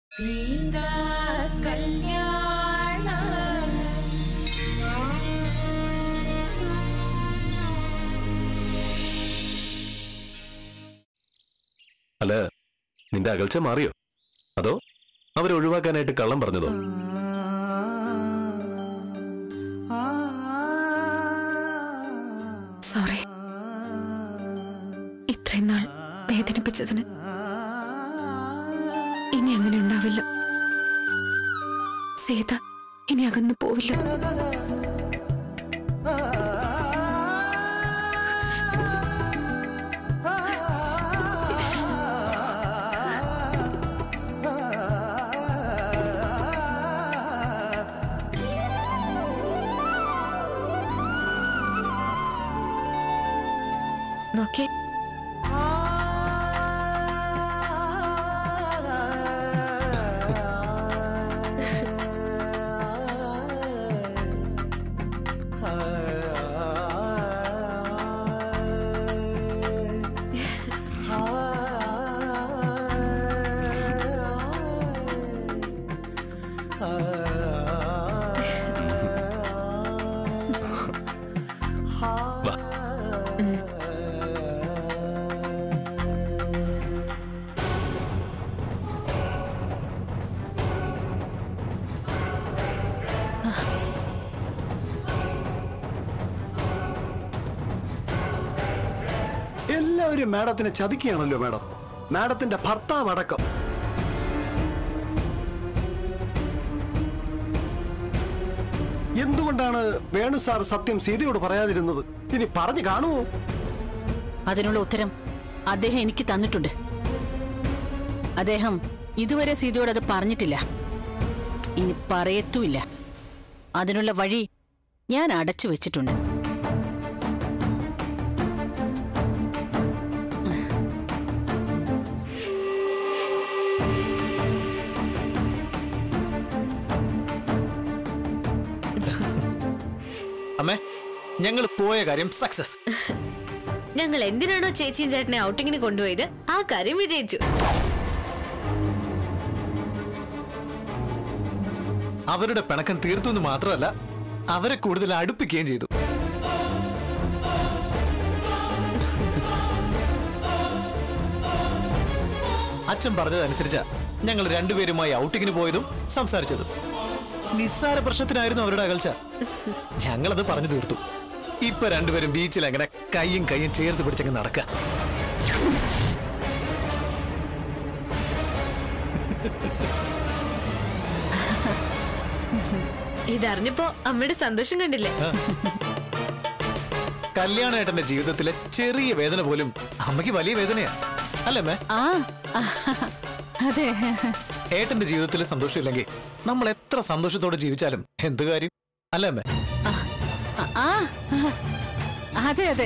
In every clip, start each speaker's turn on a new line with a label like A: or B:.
A: സീതാ കല്യാണ
B: അല്ല നിന്റെ അകൽച്ച മാറിയോ അതോ അവരെ ഒഴിവാക്കാനായിട്ട് കള്ളം പറഞ്ഞതോ
C: സോറി ഇത്രയും നാൾ വേദനിപ്പിച്ചതിന് ഇനി അങ്ങനെ ഉണ്ടാവില്ല സീത ഇനി അകന്നു പോവില്ല നോക്കേ
B: വാ
D: എല്ലാവരും മാഡത്തിനെ ചതിക്കുകയാണല്ലോ മാഡം മാഡത്തിന്റെ ഭർത്താവ് അടക്കം എന്തുകൊണ്ടാണ് വേണു സാർ സത്യം സീതയോട് പറയാതിരുന്നത് ഇനി പറഞ്ഞു കാണുമോ
E: അതിനുള്ള ഉത്തരം അദ്ദേഹം എനിക്ക് തന്നിട്ടുണ്ട് അദ്ദേഹം ഇതുവരെ സീതയോട് അത് പറഞ്ഞിട്ടില്ല ഇനി പറയത്തുമില്ല അതിനുള്ള വഴി ഞാൻ അടച്ചു വെച്ചിട്ടുണ്ട്
F: അമ്മേ ഞങ്ങൾ പോയ കാര്യം സക്സസ്
G: ഞങ്ങൾ എന്തിനാണോ ചേച്ചിയും ചേട്ടനെ ഔട്ടിങ്ങിന് കൊണ്ടുപോയത് ആ കാര്യം വിജയിച്ചു
F: അവരുടെ പിണക്കം തീർത്തു എന്ന് മാത്രമല്ല അവരെ കൂടുതൽ അടുപ്പിക്കുകയും ചെയ്തു അച്ഛൻ പറഞ്ഞതനുസരിച്ച ഞങ്ങൾ രണ്ടുപേരുമായി ഔട്ടിങ്ങിന് പോയതും സംസാരിച്ചതും നിസ്സാര പ്രശ്നത്തിനായിരുന്നു അവരുടെ അകൽച്ച ഞങ്ങളത് പറഞ്ഞു തീർത്തു ഇപ്പൊ രണ്ടുപേരും ബീച്ചിൽ അങ്ങനെ കൈയും കൈയും ചേർത്ത് പിടിച്ചങ്ങ് നടക്കുക
G: ഇതറിഞ്ഞപ്പോ അമ്മയുടെ സന്തോഷം കണ്ടില്ലേ
F: കല്യാണേട്ടന്റെ ജീവിതത്തിലെ ചെറിയ വേദന പോലും അമ്മയ്ക്ക് വലിയ വേദനയാ അല്ലേ അമ്മേ
E: ആ അതെ
F: ഏട്ടന്റെ ജീവിതത്തിൽ സന്തോഷമില്ലെങ്കിൽ നമ്മൾ എത്ര സന്തോഷത്തോടെ ജീവിച്ചാലും എന്ത് കാര്യം അല്ലേ അമ്മേ
E: ആ അതെ അതെ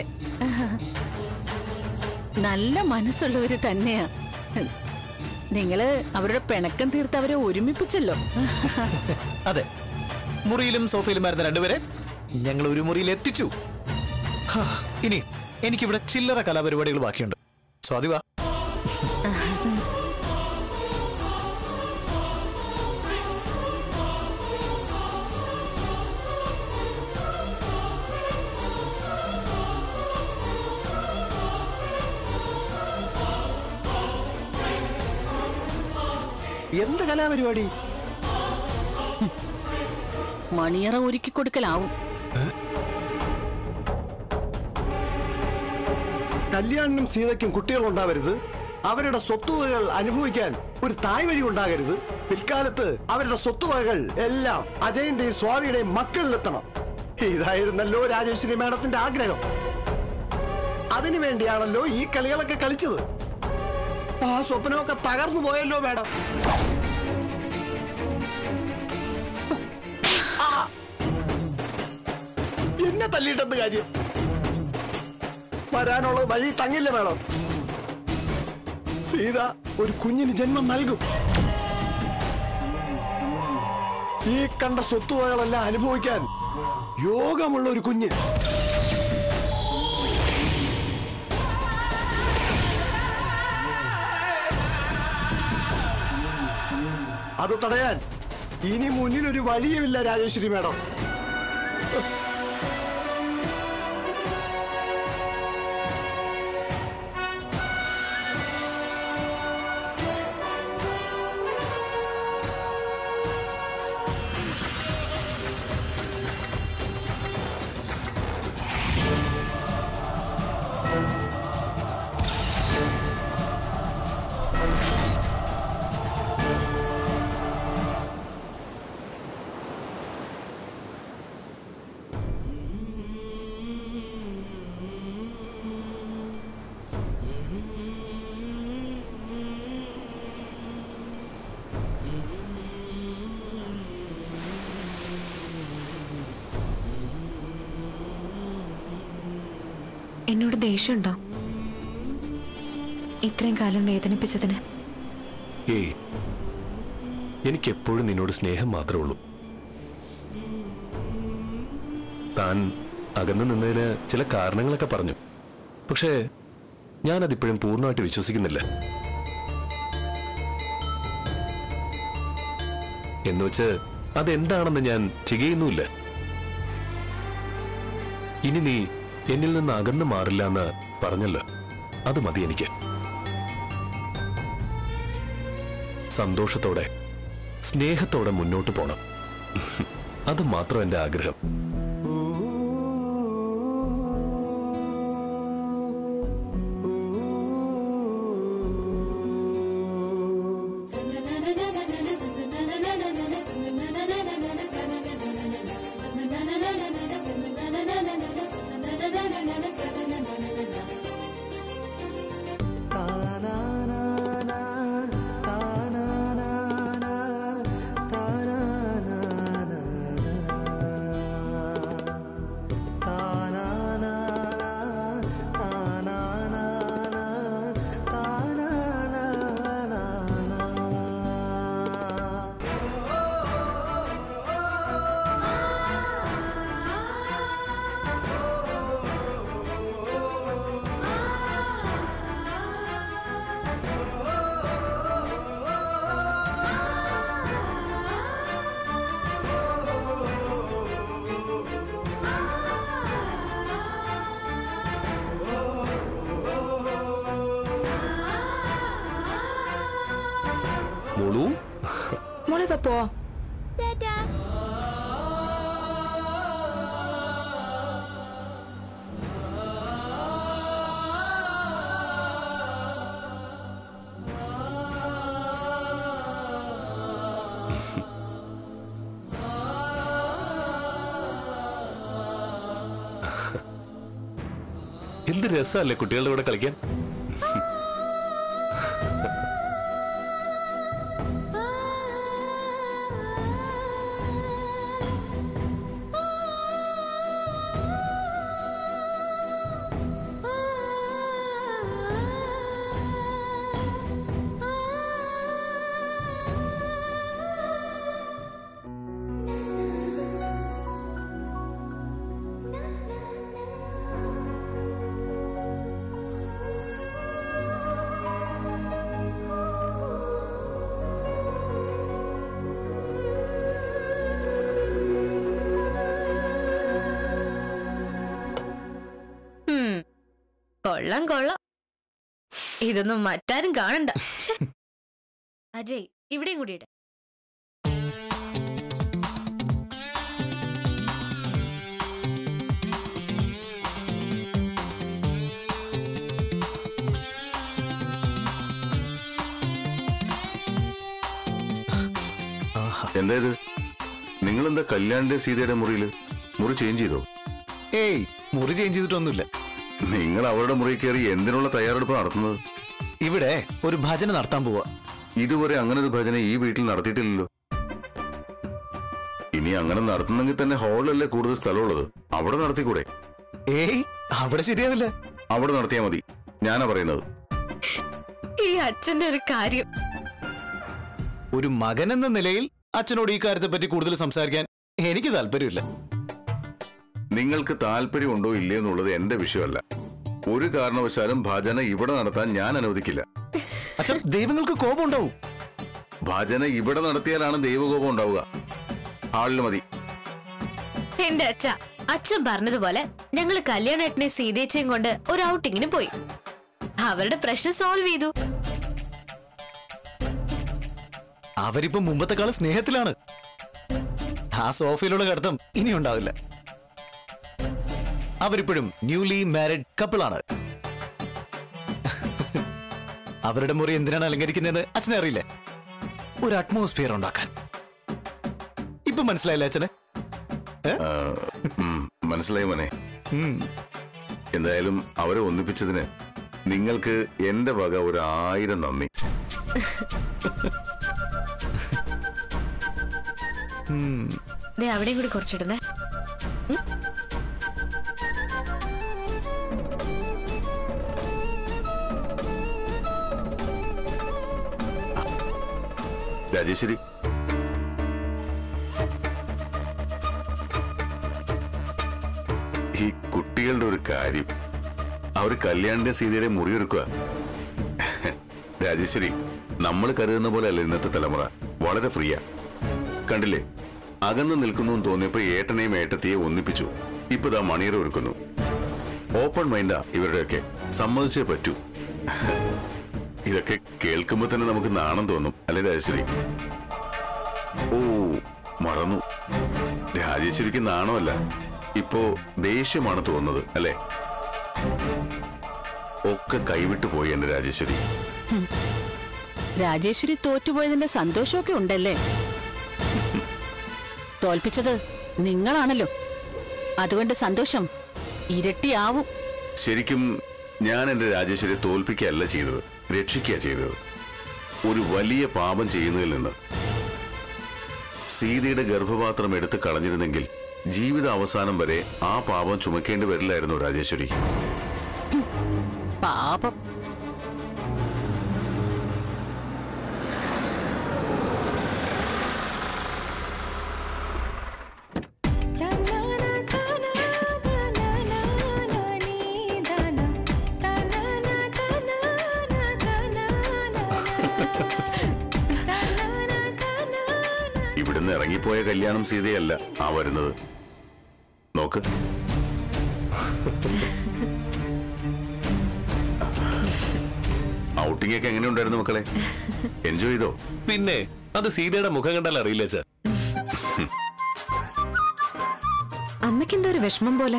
E: നല്ല മനസ്സുള്ളവര് തന്നെയാ നിങ്ങള് അവരുടെ പിണക്കം തീർത്ത് അവരെ ഒരുമിപ്പിച്ചല്ലോ
F: അതെ മുറിയിലും സോഫയിലുമായിരുന്ന രണ്ടുപേരെ ഞങ്ങൾ ഒരു മുറിയിൽ എത്തിച്ചു ഹാ, ഇനി എനിക്കിവിടെ ചില്ലറ കലാപരിപാടികൾ ബാക്കിയുണ്ട് സ്വാതി വാ
D: എന്ത് കലാപരിപാടി
E: മണിയറ ഒരുക്കി കൊടുക്കലാവും
D: കല്യാണിനും സീതയ്ക്കും കുട്ടികൾ ഉണ്ടാവരുത് അവരുടെ സ്വത്തുവകകൾ അനുഭവിക്കാൻ ഒരു തായ് വഴി ഉണ്ടാകരുത് പിൽക്കാലത്ത് അവരുടെ സ്വത്തുവകകൾ എല്ലാം അജയന്റെയും സ്വാതിയുടെയും മക്കളിലെത്തണം ഇതായിരുന്നല്ലോ രാജേശ്വരി മേഡത്തിന്റെ ആഗ്രഹം അതിനു വേണ്ടിയാണല്ലോ ഈ കളികളൊക്കെ കളിച്ചത് ആ സ്വപ്നമൊക്കെ തകർന്നു പോയല്ലോ മേഡം ആ! എന്നെ തല്ലിയിട്ടെന്ത് കാര്യം വരാനുള്ള വഴി തങ്ങില്ല മേഡം സീത ഒരു കുഞ്ഞിന് ജന്മം നൽകും ഈ കണ്ട സ്വത്തുവകളെല്ലാം അനുഭവിക്കാൻ യോഗമുള്ള ഒരു കുഞ്ഞ് അത് തടയാൻ ഇനി മുന്നിൽ ഒരു വഴിയുമില്ല രാജേശ്വരി മേഡം
C: എന്നോട് ദേഷ്യമുണ്ടോ ഇത്രയും കാലം വേദനിപ്പിച്ചതിന്
B: ഏയ് എനിക്കെപ്പോഴും നിന്നോട് സ്നേഹം മാത്രമേ ഉള്ളൂ താൻ അകന്നു നിന്നതിന് ചില കാരണങ്ങളൊക്കെ പറഞ്ഞു പക്ഷേ ഞാനതിപ്പോഴും പൂർണ്ണമായിട്ട് വിശ്വസിക്കുന്നില്ല എന്നുവെച്ച് അതെന്താണെന്ന് ഞാൻ ചികയുന്നുമില്ല ഇനി നീ എന്നിൽ നിന്ന് അകന്നു മാറില്ല എന്ന് പറഞ്ഞല്ലോ അത് മതി എനിക്ക് സന്തോഷത്തോടെ സ്നേഹത്തോടെ മുന്നോട്ട് പോണം അത് മാത്രം എന്റെ ആഗ്രഹം മോളു
C: മോളെ പപ്പോ
B: എന്ത് രസമല്ലേ കുട്ടികളുടെ കൂടെ കളിക്കാൻ
G: ഉം. കൊള്ളാം കൊള്ളാം ഇതൊന്നും മറ്റാരും കാണണ്ട ശ്ശെ. അജയ് ഇവിടെയും കൂടിയിട്ട്
A: എന്താ ഇത് നിങ്ങളെന്താ കല്യാണിന്റെ സീതയുടെ മുറിയില് മുറി ചേഞ്ച് ചെയ്തോ
F: ഏയ് മുറി ചേഞ്ച് ചെയ്തിട്ടൊന്നുമില്ല
A: നിങ്ങൾ അവരുടെ മുറിയിൽ കയറി എന്തിനുള്ള തയ്യാറെടുപ്പ് നടത്തുന്നത്
F: ഇവിടെ ഒരു ഭജന നടത്താൻ പോവാ
A: ഇതുവരെ അങ്ങനെ ഒരു ഭജന ഈ വീട്ടിൽ നടത്തിയിട്ടില്ലല്ലോ ഇനി അങ്ങനെ നടത്തുന്നെങ്കിൽ തന്നെ ഹാളിലല്ലേ കൂടുതൽ സ്ഥലമുള്ളത് അവിടെ നടത്തിക്കൂടെ
F: ഏയ് അവിടെ ശരിയാവില്ല
A: അവിടെ നടത്തിയാൽ മതി ഞാനാ പറയുന്നത്
G: ഈ അച്ഛന്റെ ഒരു കാര്യം
F: ഒരു മകൻ എന്ന നിലയിൽ അച്ഛനോട് ഈ കാര്യത്തെ പറ്റി കൂടുതൽ സംസാരിക്കാൻ എനിക്ക് താല്പര്യമില്ല
A: നിങ്ങൾക്ക് താല്പര്യമുണ്ടോ ഇല്ലേ എന്നുള്ളത് എന്റെ വിഷയമല്ല ഒരു കാരണവശാലും ഭജന ഇവിടെ നടത്താൻ ഞാൻ അനുവദിക്കില്ല
F: അച്ഛൻ ദൈവങ്ങൾക്ക് കോപം ഉണ്ടാവും
A: ഭജന ഇവിടെ നടത്തിയാലാണ് ദൈവകോപം ഉണ്ടാവുക ഹാളിൽ മതി
G: എന്റെ അച്ഛ അച്ഛൻ പറഞ്ഞതുപോലെ ഞങ്ങള് കല്യാണേട്ടനെ സീതേച്ചയും കൊണ്ട് ഒരു ഔട്ടിങ്ങിന് പോയി അവരുടെ പ്രശ്നം സോൾവ് ചെയ്തു
F: അവരിപ്പോ മുമ്പത്തെക്കാളും സ്നേഹത്തിലാണ് ആ സോഫയിലുള്ള കടത്തം ഇനി ഉണ്ടാവില്ല അവരിപ്പോഴും ന്യൂലി മാരിഡ് കപ്പിളാണ് അവരുടെ മുറി എന്തിനാണ് അലങ്കരിക്കുന്നതെന്ന് അച്ഛനെ അറിയില്ലേ ഒരു അറ്റ്മോസ്ഫിയർ ഉണ്ടാക്കാൻ ഇപ്പൊ മനസ്സിലായില്ലേ അച്ഛന്
A: ആ, ഉം, മനസ്സിലായി മോനെ
F: ഉം.
A: എന്തായാലും അവരെ ഒന്നിപ്പിച്ചതിന് നിങ്ങൾക്ക് എന്റെ വക ഒരു ആയിരം നന്ദി
G: ദേ അവിടെയും കൂടി കുറച്ചിടണേ
A: രാജേശ്വരി ഈ കുട്ടികളുടെ ഒരു കാര്യം അവർ കല്യാണിന്റെ സീതയുടെ മുറിയൊരുക്കുക രാജേശ്വരി നമ്മൾ കരുതുന്ന പോലെ അല്ല ഇന്നത്തെ തലമുറ വളരെ ഫ്രീയാ കണ്ടില്ലേ അകന്ന് നിൽക്കുന്നു എന്ന് തോന്നിയപ്പോ ഏട്ടനെയും ഏട്ടത്തിയെ ഒന്നിപ്പിച്ചു ഇപ്പൊ ദാ മണിയറ ഒരുക്കുന്നു ഓപ്പൺ മൈൻഡാ ഇവരുടെയൊക്കെ സമ്മതിച്ചേ പറ്റൂ ഇതൊക്കെ കേൾക്കുമ്പോ തന്നെ നമുക്ക് നാണം തോന്നും അല്ലേ രാജേശ്വരി ഓ മറന്നു രാജേശ്വരിക്ക് നാണമല്ല ഇപ്പോ ദേഷ്യമാണ് തോന്നുന്നത് അല്ലേ ഒക്കെ കൈവിട്ടു പോയി എന്റെ രാജേശ്വരി
E: രാജേശ്വരി തോറ്റുപോയതിന്റെ സന്തോഷമൊക്കെ ഉണ്ടല്ലേ തോൽപ്പിച്ചത് നിങ്ങളാണല്ലോ അതുകൊണ്ട് സന്തോഷം ഇരട്ടിയാവും
A: ശരിക്കും ഞാൻ എന്റെ രാജേശ്വരിയെ തോൽപ്പിക്കുകയല്ല ചെയ്തത് രക്ഷിക്കുക ചെയ്തത് ഒരു വലിയ പാപം ചെയ്യുന്നതിൽ നിന്ന് സീതയുടെ ഗർഭപാത്രം എടുത്ത് കളഞ്ഞിരുന്നെങ്കിൽ ജീവിത അവസാനം വരെ ആ പാപം ചുമക്കേണ്ടി വരില്ലായിരുന്നു രാജേശ്വരി
E: പാപം
A: ഇവിടുന്ന് ഇറങ്ങിപ്പോയ കല്യാണം സീതയല്ല ആ വരുന്നത് നോക്ക് ഔട്ടിംഗ് ഒക്കെ എങ്ങനെ ഉണ്ടായിരുന്നു മക്കളെ എൻജോയ് ചെയ്തോ
B: പിന്നെ അത് സീതയുടെ മുഖം കണ്ടാൽ അറിയില്ല അച്ഛാ
C: അമ്മയ്ക്ക് എന്തോ ഒരു വിഷമം പോലെ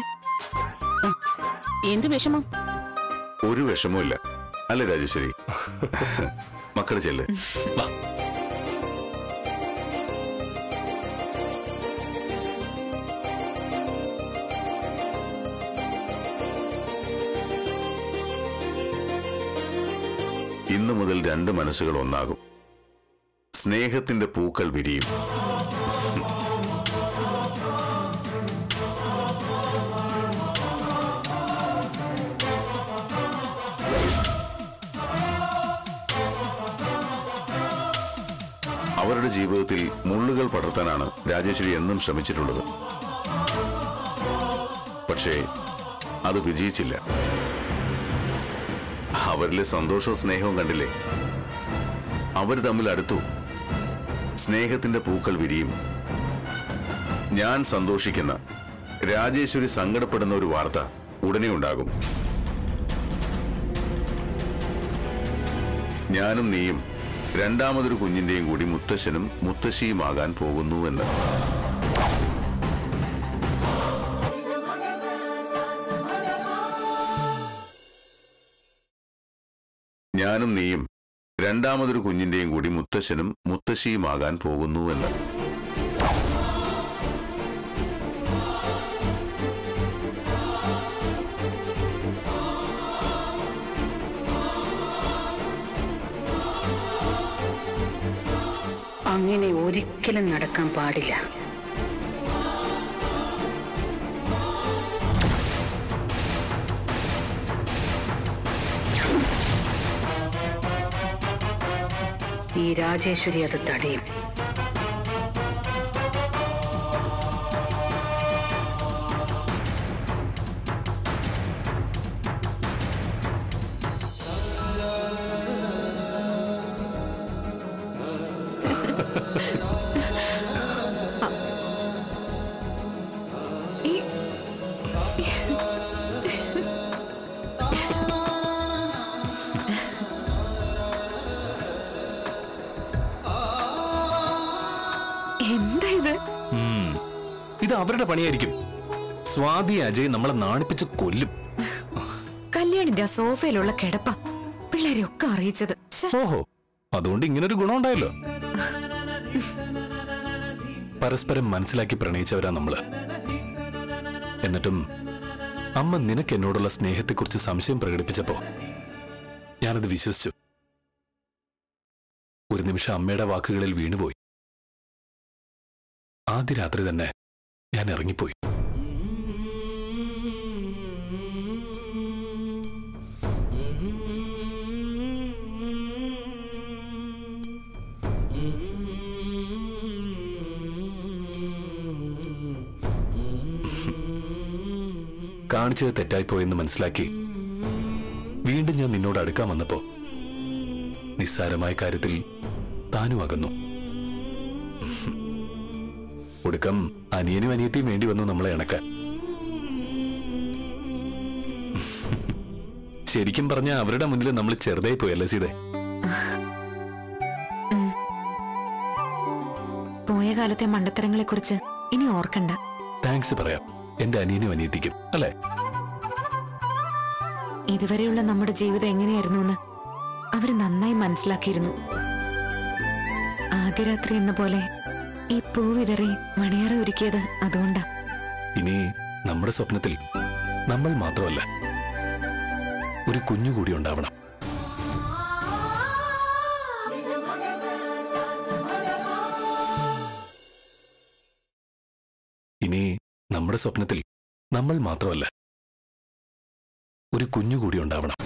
E: എന്ത് വിഷമം
A: ഒരു വിഷമവും ഇല്ല അല്ലേ രാജേശ്വരി മക്കള് ചെല്ല്
B: വാ
A: ഇന്നു മുതൽ രണ്ട് മനസ്സുകൾ ഒന്നാകും സ്നേഹത്തിന്റെ പൂക്കൾ വിരിയും അവരുടെ ജീവിതത്തിൽ മുള്ളുകൾ പടർത്താനാണ് രാജേശ്വരി എന്നും ശ്രമിച്ചിട്ടുള്ളത് പക്ഷേ അത് വിജയിച്ചില്ല അവരിലെ സന്തോഷവും സ്നേഹവും കണ്ടില്ലേ അവർ തമ്മിൽ അടുത്തു സ്നേഹത്തിന്റെ പൂക്കൾ വിരിയും ഞാൻ സന്തോഷിക്കുന്ന രാജേശ്വരി സങ്കടപ്പെടുന്ന ഒരു വാർത്ത ഉടനെ ഉണ്ടാകും ഞാനും നീയും രണ്ടാമതൊരു കുഞ്ഞിന്റെയും കൂടി മുത്തശ്ശനും മുത്തശ്ശിയുമാകാൻ പോകുന്നുവെന്ന് ഞാനും നീയും രണ്ടാമതൊരു കുഞ്ഞിന്റെയും കൂടി മുത്തശ്ശനും മുത്തശ്ശിയുമാകാൻ പോകുന്നുവെന്ന്
H: അങ്ങനെ ഒരിക്കലും നടക്കാൻ പാടില്ല ഈ രാജേശ്വരി അത് തടയും
B: അവരുടെ പണിയായിരിക്കും സ്വാതി അജയ് നമ്മളെ നാണിപ്പിച്ച് കൊല്ലും
C: കല്യാണിന്റെ ആ സോഫയിലുള്ള കിടപ്പ പിള്ളേരെ ഒക്കെ അറിയിച്ചത് ശ്ശെ,
B: ഓഹോ അതുകൊണ്ട് ഇങ്ങനൊരു ഗുണം ഉണ്ടായല്ലോ പരസ്പരം മനസ്സിലാക്കി പ്രണയിച്ചവരാ നമ്മള് എന്നിട്ടും അമ്മ നിനക്ക് എന്നോടുള്ള സ്നേഹത്തെക്കുറിച്ച് സംശയം പ്രകടിപ്പിച്ചപ്പോ ഞാനത് വിശ്വസിച്ചു ഒരു നിമിഷം അമ്മയുടെ വാക്കുകളിൽ വീണുപോയി ആദ്യ രാത്രി തന്നെ ഞാൻ ഇറങ്ങിപ്പോയി കാണിച്ചത് തെറ്റായിപ്പോയെന്ന് മനസ്സിലാക്കി വീണ്ടും ഞാൻ നിന്നോട് അടുക്കാൻ വന്നപ്പോ നിസ്സാരമായ കാര്യത്തിൽ താനും അകന്നു ഒടുക്കം അനിയനും അനിയത്തിയും വേണ്ടി വന്നു നമ്മളെ ഇണക്കാൻ ശരിക്കും പറഞ്ഞ അവരുടെ മുന്നിൽ നമ്മൾ ചെറുതായി പോയല്ലേ സീതേ
C: പോയ കാലത്തെ മണ്ടത്തരങ്ങളെ കുറിച്ച് ഇനി ഓർക്കണ്ട
B: താങ്ക്സ് പറയാം എന്റെ അനിയനും അനിയത്തിക്കും അല്ലേ
C: ഇതുവരെയുള്ള നമ്മുടെ ജീവിതം എങ്ങനെയായിരുന്നു എന്ന് അവര് നന്നായി മനസ്സിലാക്കിയിരുന്നു ആദ്യ രാത്രി എന്ന പോലെ ഈ പൂ വിതറി മണിയറ ഒരുക്കിയത് അതുകൊണ്ടാ
B: ഇനി നമ്മുടെ സ്വപ്നത്തിൽ നമ്മൾ മാത്രമല്ല ഒരു കുഞ്ഞു കൂടി ഉണ്ടാവണം ഇനി നമ്മുടെ സ്വപ്നത്തിൽ നമ്മൾ മാത്രമല്ല ഒരു കുഞ്ഞു കൂടി ഉണ്ടാവണം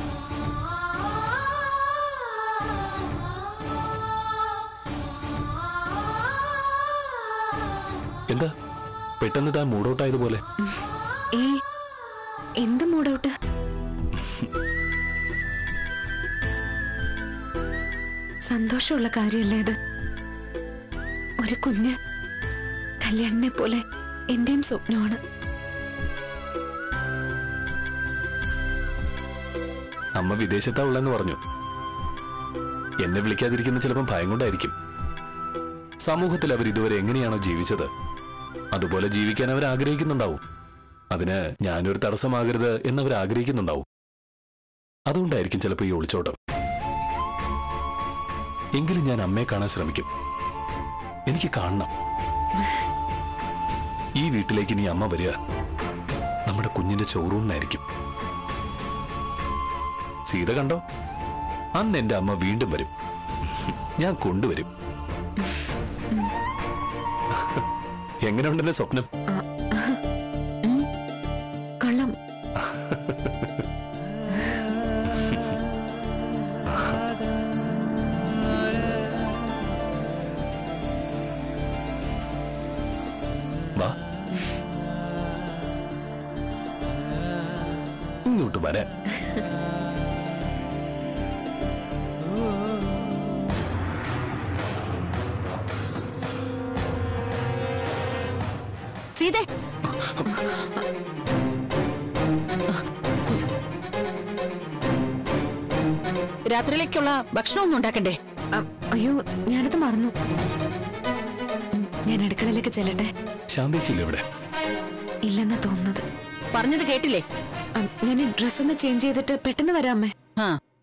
B: എന്താ പെട്ടെന്ന് താൻ മൂടൗട്ടായതുപോലെ
C: ഏ എന്ത് മൂടൗട്ട് സന്തോഷമുള്ള കാര്യമല്ലേ ഇത് ഒരു കുഞ്ഞ് കല്യാണിനെ പോലെ എന്റെയും സ്വപ്നമാണ്
B: അമ്മ വിദേശത്താ ഉള്ളെന്ന് പറഞ്ഞു എന്നെ വിളിക്കാതിരിക്കുന്ന ചിലപ്പം ഭയം കൊണ്ടായിരിക്കും സമൂഹത്തിൽ അവർ ഇതുവരെ എങ്ങനെയാണോ ജീവിച്ചത് അതുപോലെ ജീവിക്കാൻ അവർ ആഗ്രഹിക്കുന്നുണ്ടാവും അതിന് ഞാനൊരു തടസ്സമാകരുത് എന്നവർ ആഗ്രഹിക്കുന്നുണ്ടാവും അതുകൊണ്ടായിരിക്കും ചിലപ്പോൾ ഈ ഒളിച്ചോട്ടം എങ്കിലും ഞാൻ അമ്മയെ കാണാൻ ശ്രമിക്കും എനിക്ക് കാണണം ഈ വീട്ടിലേക്ക് ഇനി അമ്മ വരിക നമ്മുടെ കുഞ്ഞിന്റെ ചോറൂണിനായിരിക്കും സീത കണ്ടോ അന്ന് എന്റെ അമ്മ വീണ്ടും വരും ഞാൻ കൊണ്ടുവരും എങ്ങനെയുണ്ടെന്നെ സ്വപ്നം
C: കള്ളം
B: വാ ഇങ്ങോട്ട് വരാൻ
E: സീതേ രാത്രിയിലേക്കുള്ള ഭക്ഷണമൊന്നും ഉണ്ടാക്കണ്ടേ
C: അ, അയ്യോ ഞാനത് മറന്നു ഉം, ഞാൻ അടുക്കളയിലേക്ക് ചെല്ലട്ടെ
B: ശാന്തിച്ചില്ല ഇവിടെ
C: ഇല്ലെന്നാ തോന്നുന്നത്
E: പറഞ്ഞത് കേട്ടില്ലേ
C: അ, ഞാൻ ഡ്രസ് ഒന്ന് ചേഞ്ച് ചെയ്തിട്ട് പെട്ടെന്ന് വരാമേ
E: ആ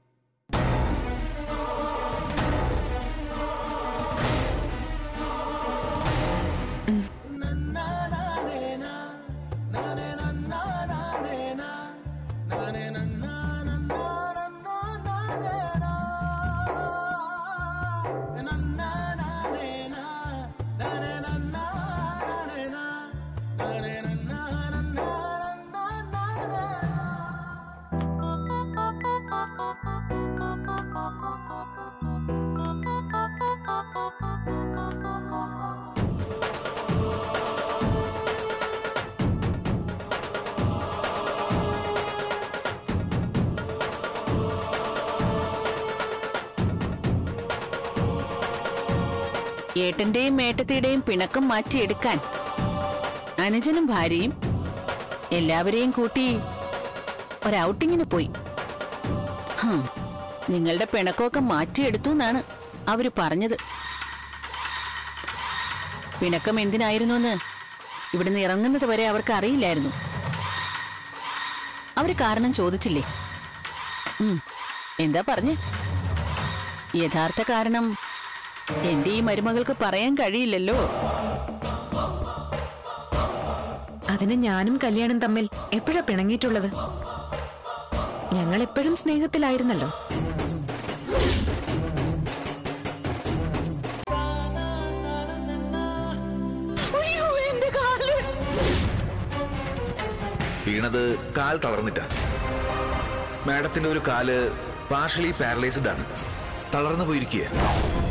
E: ഏട്ടന്റെയും മേട്ടത്തിയുടെയും പിണക്കം മാറ്റിയെടുക്കാൻ അനുജനും ഭാര്യയും എല്ലാവരെയും കൂട്ടി ഒരൗട്ടിങ്ങിന് പോയി ഹും, നിങ്ങളുടെ പിണക്കമൊക്കെ മാറ്റിയെടുത്തു എന്നാണ് അവര് പറഞ്ഞത് പിണക്കം എന്തിനായിരുന്നു എന്ന് ഇവിടുന്ന് ഇറങ്ങുന്നത് വരെ അവർക്ക് അറിയില്ലായിരുന്നു അവര് കാരണം ചോദിച്ചില്ലേ ഉം, എന്താ പറഞ്ഞേ യഥാർത്ഥ കാരണം എന്റെ ഈ മരുമകൾക്ക് പറയാൻ കഴിയില്ലല്ലോ
C: അതിന് ഞാനും കല്യാണം തമ്മിൽ എപ്പോഴാ പിണങ്ങിയിട്ടുള്ളത് ഞങ്ങൾ എപ്പോഴും സ്നേഹത്തിലായിരുന്നല്ലോ
I: വീണത് കാൽ തളർന്നിട്ടാ മാഡത്തിന്റെ ഒരു കാല് പാർഷ്യലി പാരലൈസ്ഡ് ആണ് തളർന്നു പോയിരിക്കുക